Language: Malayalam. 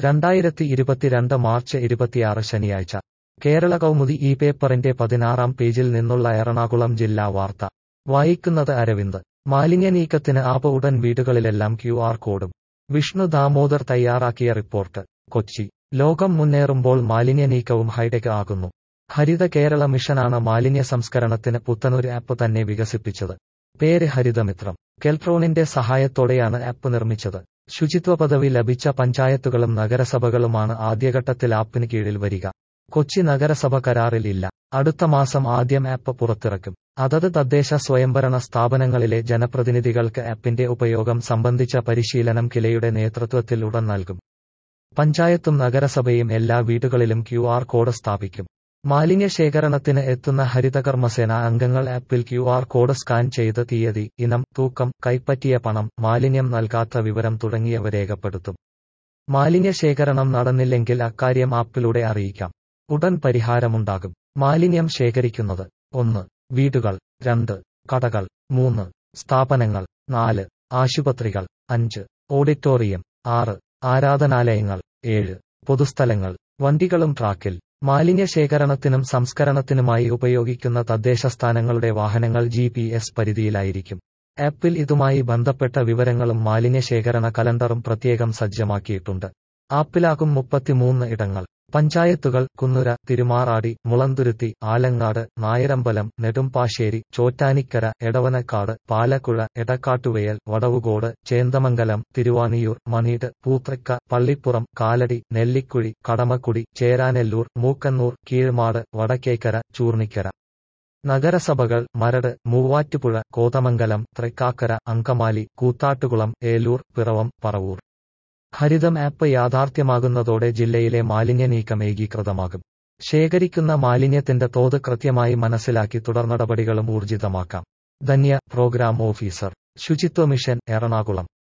രണ്ടായിരത്തി ഇരുപത്തിരണ്ട് മാർച്ച് ഇരുപത്തിയാറ് ശനിയാഴ്ച കേരള കൗമുദി ഈ പേപ്പറിന്റെ പതിനാറാം പേജിൽ നിന്നുള്ള എറണാകുളം ജില്ലാ വാർത്ത വായിക്കുന്നത് അരവിന്ദ് മാലിന്യ നീക്കത്തിന് ആപ്പ് ഉടൻ വീടുകളിലെല്ലാം ക്യു ആർ കോഡും വിഷ്ണു ദാമോദർ തയ്യാറാക്കിയ റിപ്പോർട്ട് കൊച്ചി ലോകം മുന്നേറുമ്പോൾ മാലിന്യ നീക്കവും ഹൈടെക് ആകുന്നു ഹരിത കേരള മിഷനാണ് മാലിന്യ സംസ്കരണത്തിന് പുത്തനൊരു ആപ്പ് തന്നെ വികസിപ്പിച്ചത് പേര് ഹരിതമിത്രം കെൽട്രോണിന്റെ സഹായത്തോടെയാണ് ആപ്പ് നിർമ്മിച്ചത് ശുചിത്വ പദവി ലഭിച്ച പഞ്ചായത്തുകളും നഗരസഭകളുമാണ് ആദ്യഘട്ടത്തിൽ ആപ്പിന് കീഴിൽ വരിക കൊച്ചി നഗരസഭ കരാറിൽ ഇല്ല അടുത്ത മാസം ആദ്യം ആപ്പ് പുറത്തിറക്കും അതത് തദ്ദേശ സ്വയംഭരണ സ്ഥാപനങ്ങളിലെ ജനപ്രതിനിധികൾക്ക് ആപ്പിന്റെ ഉപയോഗം സംബന്ധിച്ച പരിശീലനം കിലയുടെ നേതൃത്വത്തിൽ ഉടൻ നൽകും പഞ്ചായത്തും നഗരസഭയും എല്ലാ വീടുകളിലും ക്യു ആർ കോഡ് സ്ഥാപിക്കും മാലിന്യ ശേഖരണത്തിന് എത്തുന്ന ഹരിതകർമ്മസേന അംഗങ്ങൾ ആപ്പിൽ ക്യു ആർ കോഡ് സ്കാൻ ചെയ്ത് തീയതി ഇനം തൂക്കം കൈപ്പറ്റിയ പണം മാലിന്യം നൽകാത്ത വിവരം തുടങ്ങിയവ രേഖപ്പെടുത്തും മാലിന്യ ശേഖരണം നടന്നില്ലെങ്കിൽ അക്കാര്യം ആപ്പിലൂടെ അറിയിക്കാം ഉടൻ പരിഹാരമുണ്ടാകും മാലിന്യം ശേഖരിക്കുന്നത് ഒന്ന് വീടുകൾ രണ്ട് കടകൾ മൂന്ന് സ്ഥാപനങ്ങൾ നാല് ആശുപത്രികൾ അഞ്ച് ഓഡിറ്റോറിയം ആറ് ആരാധനാലയങ്ങൾ ഏഴ് പൊതുസ്ഥലങ്ങൾ വണ്ടികളും ട്രാക്കിൽ മാലിന്യ ശേഖരണത്തിനും സംസ്കരണത്തിനുമായി ഉപയോഗിക്കുന്ന തദ്ദേശ സ്ഥാനങ്ങളുടെ വാഹനങ്ങൾ ജി പി എസ് പരിധിയിലായിരിക്കും ആപ്പിൽ ഇതുമായി ബന്ധപ്പെട്ട വിവരങ്ങളും മാലിന്യ ശേഖരണ കലണ്ടറും പ്രത്യേകം സജ്ജമാക്കിയിട്ടുണ്ട് ആപ്പിലാകും മുപ്പത്തിമൂന്ന് ഇടങ്ങൾ പഞ്ചായത്തുകൾ കുന്നുര തിരുമാറാടി മുളന്തുരുത്തി ആലങ്ങാട് നായരമ്പലം നെടുമ്പാശ്ശേരി ചോറ്റാനിക്കര എടവനക്കാട് പാലക്കുഴ എടക്കാട്ടുവയൽ വടവുകോട് ചേന്ദമംഗലം തിരുവാണിയൂർ മണീട് പൂത്രക്ക പള്ളിപ്പുറം കാലടി നെല്ലിക്കുഴി കടമക്കുടി ചേരാനെല്ലൂർ മൂക്കന്നൂർ കീഴ്മാട് വടക്കേക്കര ചൂർണിക്കര നഗരസഭകൾ മരട് മൂവാറ്റുപുഴ കോതമംഗലം തൃക്കാക്കര അങ്കമാലി കൂത്താട്ടുകുളം ഏലൂർ പിറവം പറവൂർ ഹരിതം ആപ്പ് യാഥാർത്ഥ്യമാകുന്നതോടെ ജില്ലയിലെ മാലിന്യ നീക്കം ഏകീകൃതമാകും ശേഖരിക്കുന്ന മാലിന്യത്തിന്റെ തോത് കൃത്യമായി മനസ്സിലാക്കി തുടർ നടപടികളും ഊർജിതമാക്കാം Dhanya programme officer Suchitwa mission Ernakulam